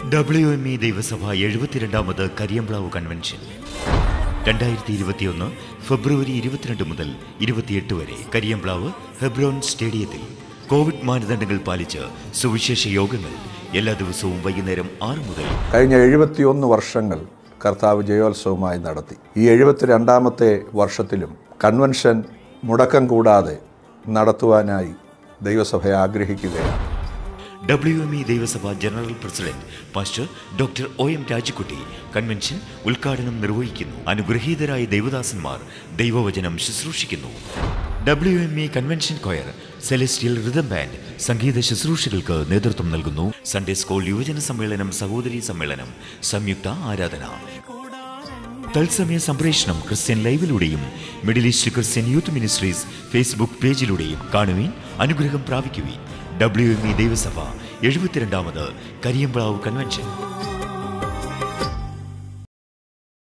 W M E ദൈവസഭ എഴുപത്തിരണ്ടാമത് കരിയമ്പ്ലാവ് convention രണ്ടായിരത്തി ഇരുപത്തിയൊന്ന് ഫെബ്രുവരി ഇരുപത്തിരണ്ട് മുതൽ ഇരുപത്തിയെട്ട് വരെ കരിയമ്പ്ലാവ് ഹെബ്രോൺ സ്റ്റേഡിയത്തിൽ കോവിഡ് മാനദണ്ഡങ്ങൾ പാലിച്ച് സുവിശേഷ യോഗങ്ങൾ എല്ലാ ദിവസവും വൈകുന്നേരം ആറ് മുതൽ കഴിഞ്ഞ എഴുപത്തിയൊന്ന് വർഷങ്ങൾ കർത്താവ് ജയോത്സവമായി നടത്തി ഈ എഴുപത്തിരണ്ടാമത്തെ വർഷത്തിലും കൺവെൻഷൻ മുടക്കം കൂടാതെ നടത്തുവാനായി ദൈവസഭ ആഗ്രഹിക്കുകയാണ് ഡബ്ല്യു എം ഇ ദൈവസഭ general president pastor doctor O M Rajakutty convention ഉദ്ഘാടനം നിർവഹിക്കുന്നു അനുഗ്രഹീതരായ ദൈവദാസന്മാർ ദൈവവചനം ശുശ്രൂഷിക്കുന്നു W M E convention choir celestial rhythm band സംഗീത ശുശ്രൂഷകൾക്ക് നേതൃത്വം നൽകുന്നു സൺഡേ സ്കൂൾ യുവജന സമ്മേളനം സഹോദരി സമ്മേളനം സംയുക്ത ആരാധന തത്സമയ സംപ്രേഷണം ക്രിസ്ത്യൻ ലൈവിലൂടെയും Middle East Christian youth ministries Facebook പേജിലൂടെയും കാണുവീൻ അനുഗ്രഹം പ്രാപിക്കുവീൻ ഡബ്ല്യു എം ഇ ദൈവസഭ എഴുപത്തിരണ്ടാമത് കരിയമ്പ്ലാവ് കൺവെൻഷൻ